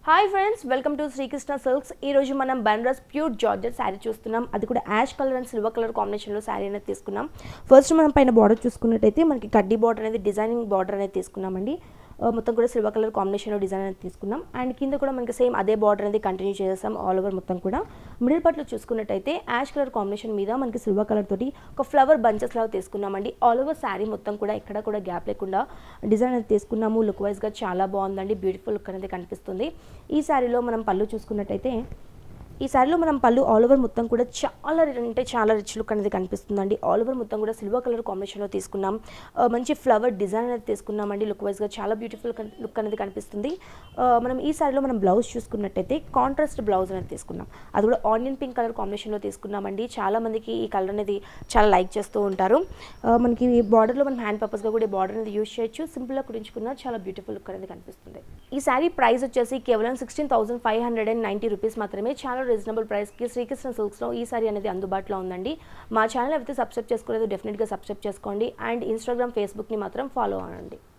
hi friends welcome to Srikrishna silks ఈ రోజు మనం బనారస్ ప్యూర్ జార్జెట్ శారీ చూస్తున్నాం అది కూడా ash colour and silver colour కాంబినేషన్లో శారీ అనేది తీసుకున్నాం ఫస్ట్ మనం పైన బార్డర్ చూసుకున్నట్టయితే మనకి కడ్డీ బార్డర్ అనేది డిజైనింగ్ బార్డర్ అనేది తీసుకున్నామండి ఆ, మొత్తం కూడా సిల్వర్ కలర్ కాంబినేషన్లో డిజైన్ అనేది తీసుకున్నాం అండ్ కింద కూడా మనకి సేమ్ అదే బార్డర్ అనేది కంటిన్యూ చేసాం ఆల్ ఓవర్ మొత్తం కూడా మిడిల్ పార్ట్లో చూసుకున్నట్టయితే యాష్ కలర్ కాంబినేషన్ మీద మనకి సిల్వర్ కలర్ తోటి ఒక ఫ్లవర్ బంచెస్ లాగా తీసుకున్నామండి ఆల్ ఓవర్ శారీ మొత్తం కూడా ఎక్కడ కూడా గ్యాప్ లేకుండా డిజైన్ అనేది తీసుకున్నాము లుక్ వైజ్గా చాలా బాగుందండి బ్యూటిఫుల్ లుక్ అనేది కనిపిస్తుంది ఈ శారీలో మనం పళ్ళు చూసుకున్నట్టయితే ఈ శారీలో మనం పళ్ళు ఆల్ ఓవర్ మొత్తం కూడా చాలా రి- అంటే చాలా రిచ్ లుక్ అనేది కనిపిస్తుందండి ఆల్ ఓవర్ మొత్తం కూడా సిల్వర్ కలర్ కాంబినేషన్లో తీసుకున్నాం ఆ, మంచి ఫ్లవర్ డిజైన్ అనేది తీసుకున్నామండి లుక్ వైజ్గా చాలా బ్యూటిఫుల్ లుక్ అనేది కనిపిస్తుంది ఆ, మనం ఈ శారీలో మనం బ్లౌజ్ చూసుకున్నట్టయితే కాంట్రాస్ట్ బ్లౌజ్ అనేది తీసుకున్నాం అది కూడా ఆనియన్ పింక్ కలర్ కాంబినేషన్లో తీసుకున్నామండి చాలా మందికి ఈ కలర్ అనేది చాలా లైక్ చేస్తూ ఉంటారు ఆ, మనకి ఈ బార్డర్లో మనం హ్యాండ్ పర్పస్గా కూడా ఈ బార్డర్ అనేది యూజ్ చేయొచ్చు సింపుల్గా కుడించుకున్న చాలా బ్యూటిఫుల్ లుక్ అనేది కనిపిస్తుంది ఈ శారీ ప్రైస్ వచ్చేసి కేవలం sixteen thousand five hundred and ninety rupees మాత్రమే చాలా రీజనబుల్ ప్రైస్కి శ్రీకృష్ణ సిల్క్స్లో ఈ సారీ అనేది అందుబాటులో ఉందండి మా ఛానల్ అయితే సబ్స్క్రైబ్ చేసుకోలేదు డెఫినెట్గా సబ్స్క్రైబ్ చేసుకోండి అండ్ ఇన్స్టాగ్రామ్ ఫేస్బుక్ని మాత్రం ఫాలో అవ్వండి